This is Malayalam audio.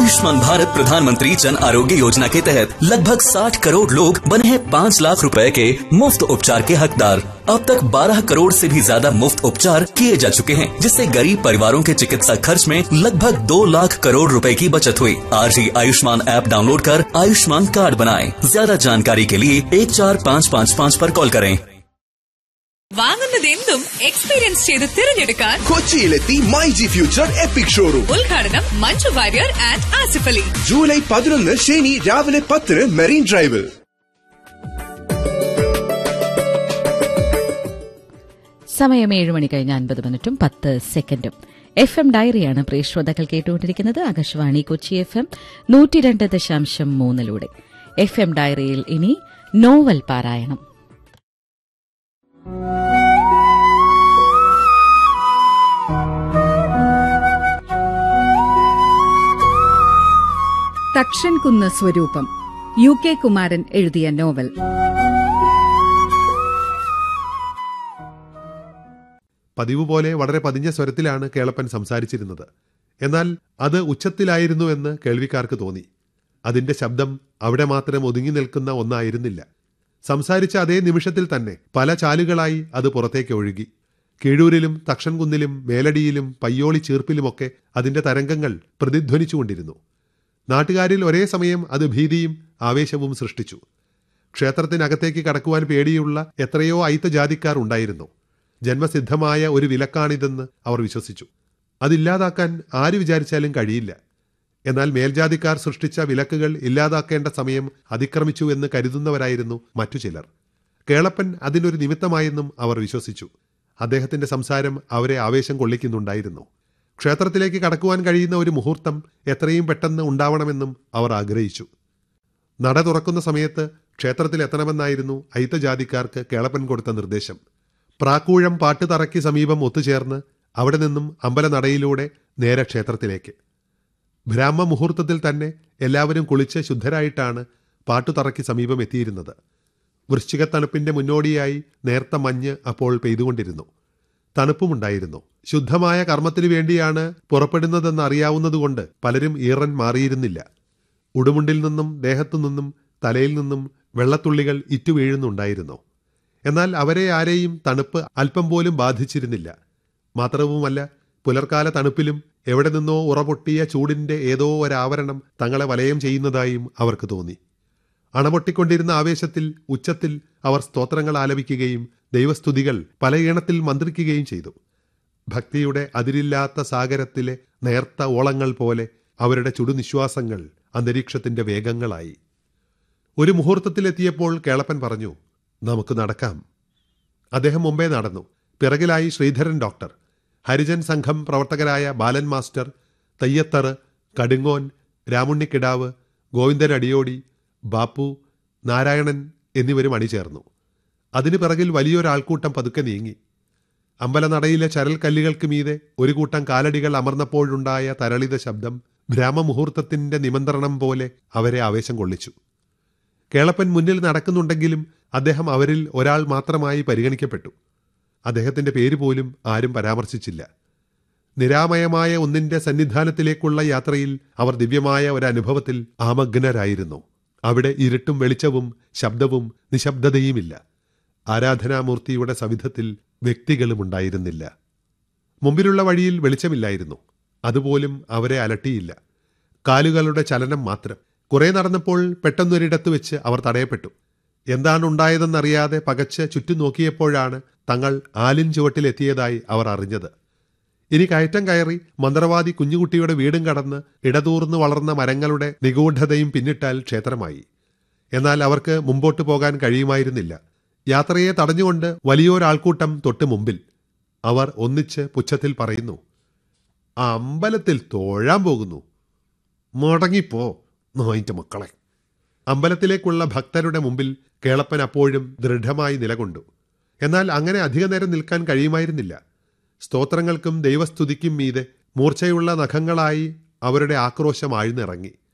आयुष्मान भारत प्रधानमंत्री जन आरोग्य योजना के तहत लगभग 60 करोड़ लोग बने हैं 5 लाख रुपए के मुफ्त उपचार के हकदार अब तक 12 करोड़ से भी ज्यादा मुफ्त उपचार किए जा चुके हैं जिससे गरीब परिवारों के चिकित्सा खर्च में लगभग 2 लाख करोड़ रुपए की बचत हुई आज ही आयुष्मान ऐप डाउनलोड कर आयुष्मान कार्ड बनाएं ज्यादा जानकारी के लिए एक चार पाँच पाँच पाँच पर कॉल करें വാങ്ങുന്നതെന്തും എക്സ്പീരിയൻസ് ചെയ്ത് തിരഞ്ഞെടുക്കാൻ കൊച്ചിയിലെത്തി my G future epic showroom ഉദ്ഘാടനം മഞ്ജു വാര്യർ ആൻഡ് ആസിഫ് അലി ജൂലൈ പതിനൊന്ന് ശനി രാവിലെ പത്തിന് മെറീൻ ഡ്രൈവിൽ സമയം ഏഴ് മണി കഴിഞ്ഞ് അൻപത് മിനിറ്റും പത്ത് സെക്കൻഡും എഫ് എം ഡയറിയാണ് പ്രിയ ശ്രോതാക്കൾ കേട്ടുകൊണ്ടിരിക്കുന്നത് ആകാശവാണി കൊച്ചി എഫ് എം നൂറ്റി രണ്ട് ദശാംശം മൂന്നിലൂടെ എഫ് എം ഡയറിയിൽ ഇനി നോവൽ പാരായണം തക്ഷൻകുന്ന് സ്വരൂപം യു കെ കുമാരൻ എഴുതിയ നോവൽ പതിവ് പോലെ വളരെ പതിഞ്ഞ സ്വരത്തിലാണ് കേളപ്പൻ സംസാരിച്ചിരുന്നത് എന്നാൽ അത് ഉച്ചത്തിലായിരുന്നു എന്ന് കേൾവിക്കാർക്ക് തോന്നി അതിന്റെ ശബ്ദം അവിടെ മാത്രം ഒതുങ്ങി നിൽക്കുന്ന ഒന്നായിരുന്നില്ല സംസാരിച്ച അതേ നിമിഷത്തിൽ തന്നെ പല ചാലുകളായി അത് പുറത്തേക്ക് ഒഴുകി കീഴൂരിലും തക്ഷൻകുന്നിലും മേലടിയിലും പയ്യോളി ചീർപ്പിലുമൊക്കെ അതിന്റെ തരംഗങ്ങൾ പ്രതിധ്വനിച്ചുകൊണ്ടിരുന്നു നാട്ടുകാരിൽ ഒരേ സമയം അത് ഭീതിയും ആവേശവും സൃഷ്ടിച്ചു ക്ഷേത്രത്തിനകത്തേക്ക് കടക്കുവാൻ പേടിയുള്ള എത്രയോ അയിത്ത ജാതിക്കാർ ഉണ്ടായിരുന്നു ജന്മസിദ്ധമായ ഒരു വിലക്കാണിതെന്ന് അവർ വിശ്വസിച്ചു അതില്ലാതാക്കാൻ ആര് വിചാരിച്ചാലും കഴിയില്ല എന്നാൽ മേൽജാതിക്കാർ സൃഷ്ടിച്ച വിലക്കുകൾ ഇല്ലാതാക്കേണ്ട സമയം അതിക്രമിച്ചു എന്ന് കരുതുന്നവരായിരുന്നു മറ്റു ചിലർ കേളപ്പൻ അതിനൊരു നിമിത്തമായെന്നും അവർ വിശ്വസിച്ചു അദ്ദേഹത്തിന്റെ സംസാരം അവരെ ആവേശം കൊള്ളിക്കുന്നുണ്ടായിരുന്നു ക്ഷേത്രത്തിലേക്ക് കടക്കുവാൻ കഴിയുന്ന ഒരു മുഹൂർത്തം എത്രയും പെട്ടെന്ന് ഉണ്ടാവണമെന്നും അവർ ആഗ്രഹിച്ചു നട തുറക്കുന്ന സമയത്ത് ക്ഷേത്രത്തിൽ എത്തണമെന്നായിരുന്നു അയിത്തജാതിക്കാർക്ക് കേളപ്പൻ കൊടുത്ത നിർദ്ദേശം പ്രാക്കൂഴം പാട്ടുതറയ്ക്ക് സമീപം ഒത്തുചേർന്ന് അവിടെ നിന്നും അമ്പലനടയിലൂടെ നേരെ ക്ഷേത്രത്തിലേക്ക് ബ്രാഹ്മ മുഹൂർത്തത്തിൽ തന്നെ എല്ലാവരും കുളിച്ച് ശുദ്ധരായിട്ടാണ് പാട്ടുതറയ്ക്ക് സമീപം എത്തിയിരുന്നത് വൃശ്ചികത്തണുപ്പിന്റെ മുന്നോടിയായി നേർത്ത മഞ്ഞ് അപ്പോൾ പെയ്തുകൊണ്ടിരുന്നു തണുപ്പുമുണ്ടായിരുന്നു ശുദ്ധമായ കർമ്മത്തിനു വേണ്ടിയാണ് പുറപ്പെടുന്നതെന്ന് അറിയാവുന്നതുകൊണ്ട് പലരും ഈറൻ മാറിയിരുന്നില്ല ഉടുമുണ്ടിൽ നിന്നും ദേഹത്തു നിന്നും തലയിൽ നിന്നും വെള്ളത്തുള്ളികൾ ഇറ്റുവീഴുന്നുണ്ടായിരുന്നു എന്നാൽ അവരെ ആരെയും തണുപ്പ് അല്പം പോലും ബാധിച്ചിരുന്നില്ല മാത്രവുമല്ല പുലർക്കാല തണുപ്പിലും എവിടെ നിന്നോ ഉറപൊട്ടിയ ചൂടിന്റെ ഏതോ ഒരാവരണം തങ്ങളെ വലയം ചെയ്യുന്നതായും അവർക്ക് തോന്നി അണപൊട്ടിക്കൊണ്ടിരുന്ന ആവേശത്തിൽ ഉച്ചത്തിൽ അവർ സ്തോത്രങ്ങൾ ആലപിക്കുകയും ദൈവസ്തുതികൾ പല ഈണത്തിൽ മന്ത്രിക്കുകയും ചെയ്തു ഭക്തിയുടെ അതിരില്ലാത്ത സാഗരത്തിലെ നേർത്ത ഓളങ്ങൾ പോലെ അവരുടെ ചുടുനിശ്വാസങ്ങൾ അന്തരീക്ഷത്തിന്റെ വേഗങ്ങളായി ഒരു മുഹൂർത്തത്തിലെത്തിയപ്പോൾ കേളപ്പൻ പറഞ്ഞു നമുക്ക് നടക്കാം അദ്ദേഹം മുമ്പേ നടന്നു പിറകിലായി ശ്രീധരൻ ഡോക്ടർ ഹരിജൻ സംഘം പ്രവർത്തകരായ ബാലൻ മാസ്റ്റർ തയ്യത്തറ് കടുങ്ങോൻ രാമുണ്ണിക്കിടാവ് ഗോവിന്ദൻ അടിയോടി ബാപ്പു നാരായണൻ എന്നിവരും അണിചേർന്നു അതിനു പിറകിൽ വലിയൊരാൾക്കൂട്ടം പതുക്കെ നീങ്ങി അമ്പലനടയിലെ ചരൽക്കല്ലുകൾക്ക് മീതെ ഒരു കൂട്ടം കാലടികൾ അമർന്നപ്പോഴുണ്ടായ തരളിത ശബ്ദം ബ്രാഹ്മമുഹൂർത്തത്തിന്റെ നിമന്ത്രണം പോലെ അവരെ ആവേശം കൊള്ളിച്ചു കേളപ്പൻ മുന്നിൽ നടക്കുന്നുണ്ടെങ്കിലും അദ്ദേഹം അവരിൽ ഒരാൾ മാത്രമായി പരിഗണിക്കപ്പെട്ടു അദ്ദേഹത്തിന്റെ പേര് പോലും ആരും പരാമർശിച്ചില്ല നിരാമയമായ ഒന്നിന്റെ സന്നിധാനത്തിലേക്കുള്ള യാത്രയിൽ അവർ ദിവ്യമായ ഒരു അനുഭവത്തിൽ ആമഗ്നരായിരുന്നു അവിടെ ഇരുട്ടും വെളിച്ചവും ശബ്ദവും നിശബ്ദതയുമില്ല ആരാധനാമൂർത്തിയുടെ സവിധത്തിൽ വ്യക്തികളും ഉണ്ടായിരുന്നില്ല മുമ്പിലുള്ള വഴിയിൽ വെളിച്ചമില്ലായിരുന്നു അതുപോലും അവരെ അലട്ടിയില്ല കാലുകളുടെ ചലനം മാത്രം കുറെ നടന്നപ്പോൾ പെട്ടെന്നൊരിടത്ത് വെച്ച് അവർ തടയപ്പെട്ടു എന്താണ് ഉണ്ടായതെന്നറിയാതെ പകച്ച് ചുറ്റും നോക്കിയപ്പോഴാണ് തങ്ങൾ ആലിൻ ചുവട്ടിലെത്തിയതായി അവർ അറിഞ്ഞത് ഇനി കയറ്റം കയറി മന്ത്രവാദി കുഞ്ഞുകുട്ടിയുടെ വീടും കടന്ന് ഇടതൂർന്ന് വളർന്ന മരങ്ങളുടെ നിഗൂഢതയും പിന്നിട്ടാൽ ക്ഷേത്രമായി എന്നാൽ അവർക്ക് മുമ്പോട്ട് പോകാൻ കഴിയുമായിരുന്നില്ല യാത്രയെ തടഞ്ഞുകൊണ്ട് വലിയൊരാൾക്കൂട്ടം തൊട്ട് മുമ്പിൽ അവർ ഒന്നിച്ച് പുച്ഛത്തിൽ പറയുന്നു ആ അമ്പലത്തിൽ തോഴാൻ പോകുന്നു മുടങ്ങിപ്പോ നോയിന്റെ മക്കളെ അമ്പലത്തിലേക്കുള്ള ഭക്തരുടെ മുമ്പിൽ കേളപ്പൻ അപ്പോഴും ദൃഢമായി നിലകൊണ്ടു എന്നാൽ അങ്ങനെ അധിക നേരം നിൽക്കാൻ കഴിയുമായിരുന്നില്ല സ്തോത്രങ്ങൾക്കും ദൈവസ്തുതിക്കും മീതെ മൂർച്ചയുള്ള നഖങ്ങളായി അവരുടെ ആക്രോശം ആഴ്ന്നിറങ്ങി